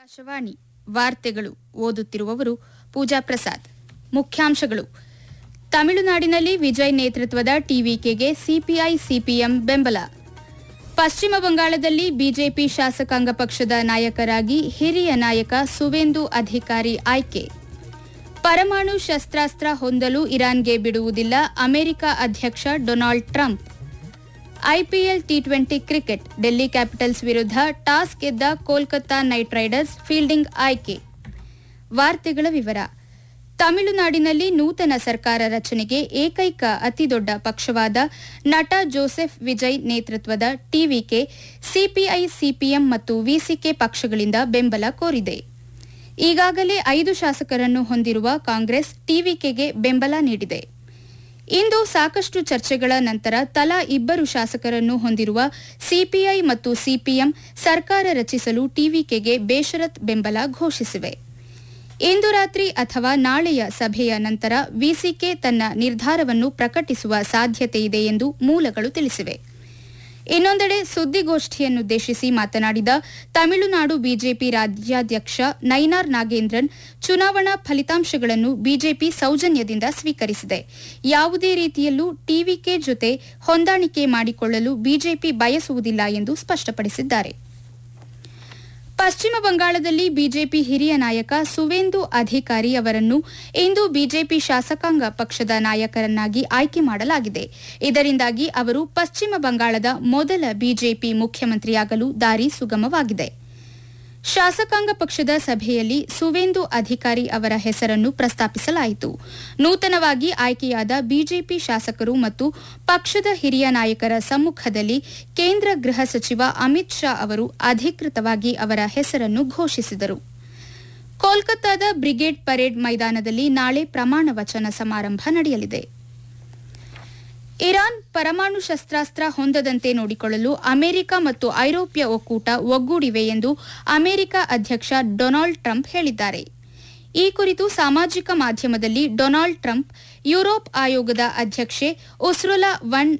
ಆಕಾಶವಾಣಿ ವಾರ್ತೆಗಳು ಓದುತ್ತಿರುವವರು ಪೂಜಾ ಪ್ರಸಾದ್ ಮುಖ್ಯಾಂಶಗಳು ತಮಿಳುನಾಡಿನಲ್ಲಿ ವಿಜಯ್ ನೇತೃತ್ವದ ಟಿವಿಕೆಗೆ ಸಿಪಿಐ ಸಿಪಿಎಂ ಬೆಂಬಲ ಪಶ್ಚಿಮ ಬಂಗಾಳದಲ್ಲಿ ಬಿಜೆಪಿ ಶಾಸಕಾಂಗ ಪಕ್ಷದ ನಾಯಕರಾಗಿ ಹಿರಿಯ ನಾಯಕ ಸುವೇಂದು ಅಧಿಕಾರಿ ಆಯ್ಕೆ ಪರಮಾಣು ಶಸ್ತ್ರಾಸ್ತ್ರ ಹೊಂದಲು ಇರಾನ್ಗೆ ಬಿಡುವುದಿಲ್ಲ ಅಮೆರಿಕ ಅಧ್ಯಕ್ಷ Donald Trump IPL T twenty cricket Delhi capitals ವಿರುದ್ಧ ಟಾಸ್ ಗೆದ್ದ ಕೋಲ್ಕತಾ ನೈಟ್ ರೈಡರ್ಸ್ ಫೀಲ್ಡಿಂಗ್ ಆಯ್ಕೆ ವಾರ್ತೆಗಳ ವಿವರ ತಮಿಳುನಾಡಿನಲ್ಲಿ ನೂತನ ಸರ್ಕಾರ ರಚನೆಗೆ ಏಕೈಕ ಅತಿದೊಡ್ಡ ಪಕ್ಷವಾದ ನಟ ಜೋಸೆಫ್ ವಿಜಯ್ ನೇತೃತ್ವದ ಟಿವಿಕೆ ಸಿಪಿಐ ಸಿಪಿಎಂ ಮತ್ತು ವಿಸಿಕೆ ಪಕ್ಷಗಳಿಂದ ಬೆಂಬಲ ಕೋರಿದೆ ಈಗಾಗಲೇ ಐದು ಶಾಸಕರನ್ನು ಹೊಂದಿರುವ ಕಾಂಗ್ರೆಸ್ ಟಿವಿಕೆಗೆ ಬೆಂಬಲ ನೀಡಿದೆ ಇಂದು ಸಾಕಷ್ಟು ಚರ್ಚೆಗಳ ನಂತರ ತಲಾ ಇಬ್ಬರು ಶಾಸಕರನ್ನು ಹೊಂದಿರುವ ಸಿಪಿಐ ಮತ್ತು ಸಿಪಿಎಂ ಸರ್ಕಾರ ರಚಿಸಲು ಟಿವಿಕೆಗೆ ಬೇಷರತ್ ಬೆಂಬಲ ಘೋಷಿಸಿವೆ ಇಂದು ರಾತ್ರಿ ಅಥವಾ ನಾಳೆಯ ಸಭೆಯ ನಂತರ ವಿಸಿಕೆ ತನ್ನ ನಿರ್ಧಾರವನ್ನು ಪ್ರಕಟಿಸುವ ಸಾಧ್ಯತೆಯಿದೆ ಎಂದು ಮೂಲಗಳು ತಿಳಿಸಿವೆ ಇನ್ನೊಂದೆಡೆ ಸುದ್ದಿಗೋಷ್ಠಿಯನ್ನುದ್ದೇಶಿಸಿ ಮಾತನಾಡಿದ ತಮಿಳುನಾಡು ಬಿಜೆಪಿ ರಾಜ್ಯಾಧ್ಯಕ್ಷ ನೈನಾರ್ ನಾಗೇಂದ್ರನ್ ಚುನಾವಣಾ ಫಲಿತಾಂಶಗಳನ್ನು ಬಿಜೆಪಿ ಸೌಜನ್ಯದಿಂದ ಸ್ವೀಕರಿಸಿದೆ ಯಾವುದೇ ರೀತಿಯಲ್ಲೂ ಟಿವಿಕೆ ಜೊತೆ ಹೊಂದಾಣಿಕೆ ಮಾಡಿಕೊಳ್ಳಲು ಬಿಜೆಪಿ ಬಯಸುವುದಿಲ್ಲ ಎಂದು ಸ್ಪಷ್ಟಪಡಿಸಿದ್ದಾರೆ ಪಶ್ಚಿಮ ಬಂಗಾಳದಲ್ಲಿ ಬಿಜೆಪಿ ಹಿರಿಯ ನಾಯಕ ಸುವೇಂದು ಅಧಿಕಾರಿ ಅವರನ್ನು ಇಂದು ಬಿಜೆಪಿ ಶಾಸಕಾಂಗ ಪಕ್ಷದ ನಾಯಕರನ್ನಾಗಿ ಆಯ್ಕೆ ಮಾಡಲಾಗಿದೆ ಇದರಿಂದಾಗಿ ಅವರು ಪಶ್ಚಿಮ ಬಂಗಾಳದ ಮೊದಲ ಬಿಜೆಪಿ ಮುಖ್ಯಮಂತ್ರಿಯಾಗಲು ದಾರಿ ಸುಗಮವಾಗಿದೆ ಶಾಸಕಾಂಗ ಪಕ್ಷದ ಸಭೆಯಲ್ಲಿ ಸುವೇಂದು ಅಧಿಕಾರಿ ಅವರ ಹೆಸರನ್ನು ಪ್ರಸ್ತಾಪಿಸಲಾಯಿತು ನೂತನವಾಗಿ ಆಯ್ಕೆಯಾದ ಬಿಜೆಪಿ ಶಾಸಕರು ಮತ್ತು ಪಕ್ಷದ ಹಿರಿಯ ನಾಯಕರ ಸಮ್ಮುಖದಲ್ಲಿ ಕೇಂದ್ರ ಗೃಹ ಸಚಿವ ಅಮಿತ್ ಶಾ ಅವರು ಅಧಿಕೃತವಾಗಿ ಅವರ ಹೆಸರನ್ನು ಘೋಷಿಸಿದರು ಕೋಲ್ಕತ್ತಾದ ಬ್ರಿಗೇಡ್ ಪರೇಡ್ ಮೈದಾನದಲ್ಲಿ ನಾಳೆ ಪ್ರಮಾಣ ವಚನ ಸಮಾರಂಭ ನಡೆಯಲಿದೆ ಇರಾನ್ ಪರಮಾಣು ಶಸ್ತ್ರಾಸ್ತ್ರ ಹೊಂದದಂತೆ ನೋಡಿಕೊಳ್ಳಲು ಅಮೆರಿಕ ಮತ್ತು ಐರೋಪ್ಯ ಒಕ್ಕೂಟ ಒಗ್ಗೂಡಿವೆ ಎಂದು ಅಮೆರಿಕ ಅಧ್ಯಕ್ಷ ಡೊನಾಲ್ಡ್ ಟ್ರಂಪ್ ಹೇಳಿದ್ದಾರೆ ಈ ಕುರಿತು ಸಾಮಾಜಿಕ ಮಾಧ್ಯಮದಲ್ಲಿ ಡೊನಾಲ್ಡ್ ಟ್ರಂಪ್ ಯುರೋಪ್ ಆಯೋಗದ ಅಧ್ಯಕ್ಷೆ ಉಸ್ರುಲಾ ವನ್